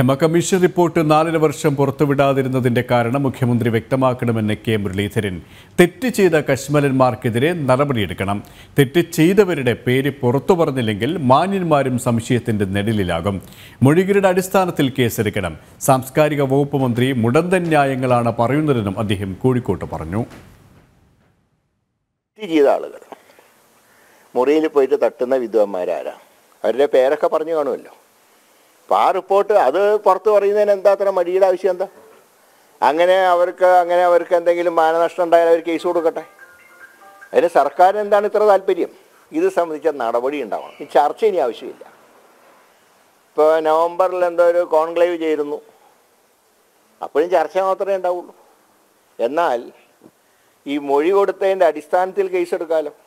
ഹെമ commission report നാലര വർഷം പുറത്തുവിടാതിരുന്നതിന്റെ കാരണം മുഖ്യമന്ത്രി വ്യക്തമാക്കണമെന്ന് കെ മുരളീധരൻ തെറ്റ് ചെയ്ത കശ്മലന്മാർക്കെതിരെ നടപടിയെടുക്കണം തെറ്റ് ചെയ്തവരുടെ പേര് പുറത്തു പറഞ്ഞില്ലെങ്കിൽ മാന്യന്മാരും സംശയത്തിന്റെ നെടലിലാകും മൊഴികളുടെ അടിസ്ഥാനത്തിൽ കേസെടുക്കണം സാംസ്കാരിക വകുപ്പ് മന്ത്രി മുടന്തൻ ന്യായങ്ങളാണ് പറയുന്നതെന്നും അദ്ദേഹം കോഴിക്കോട്ട് പറഞ്ഞു തെറ്റ് ചെയ്ത ആളുകൾ മുറിയിൽ പോയിട്ട് തട്ടുന്ന വിദ്വാന്മാരാരാ അവരുടെ പേരൊക്കെ പറഞ്ഞു കാണുമല്ലോ അപ്പോൾ ആ റിപ്പോർട്ട് അത് പുറത്ത് പറയുന്നതിന് എന്താ അത്ര മടിയുടെ ആവശ്യം എന്താ അങ്ങനെ അവർക്ക് അങ്ങനെ അവർക്ക് എന്തെങ്കിലും മാനനഷ്ടം ഉണ്ടായാൽ അവർ കേസ് കൊടുക്കട്ടെ അതിന് സർക്കാരിന് എന്താണ് ഇത്ര താല്പര്യം ഇത് സംബന്ധിച്ച നടപടി ഉണ്ടാവണം ഈ ചർച്ച ഇനി ആവശ്യമില്ല ഇപ്പോൾ നവംബറിൽ എന്തോ ഒരു കോൺക്ലേവ് ചേരുന്നു അപ്പോഴും ചർച്ച മാത്രമേ ഉണ്ടാവുള്ളൂ എന്നാൽ ഈ മൊഴി കൊടുത്തതിൻ്റെ അടിസ്ഥാനത്തിൽ കേസെടുക്കാമല്ലോ